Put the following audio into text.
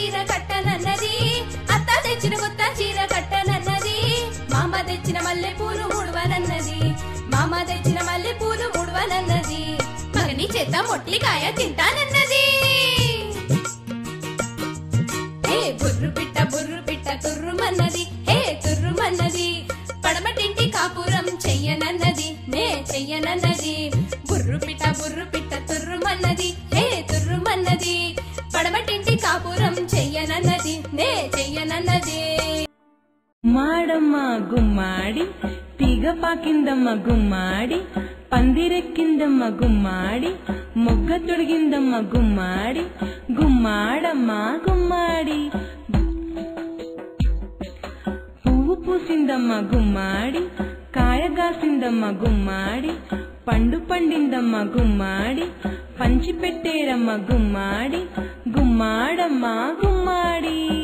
చీర కట్టనన్నది అత్త తెచ్చిన కొత్త చీర కట్టనన్నది మామ తెచ్చిన మల్లె పూలు ముడవనన్నది మామ తెచ్చిన మల్లె పూలు ముడవనన్నది మగని చేత మొట్లికాయ తింటానన్నది హే బుర్రు పిట్ట బుర్రు పిట్ట తుర్రుమన్నది హే తుర్రుమన్నది పడమటింటి కాపురం చెయ్యనన్నది నే చెయ్యనన్నది బుర్రు పిట్ట బుర్రు పిట్ట తుర్రుమన్నది హే తుర్రుమన్నది పడమటింటి కాపురం చెయ్యనన్నది నే చెయ్యనన్నది మాడమ్మ గుమ్మాడి తీగ పాకిందమ్మ గుమ్మాడి పందిరెక్కిందమ్మ గుమ్మాడి మొగ్గ తొడిగిందమ్మ గుమ్మాడి గుమ్మాడమ్మ గుమ్మాడి పువ్వు పూసిందమ్మ గుమ్మాడి కాయగాసిందమ్మ గుమ్మాడి పండు పండిందమ్మ గుమ్మాడి పంచి పెట్టేరమ్మ గుమ్మాడి గుమ్మాడమ్మ గుమ్మాడి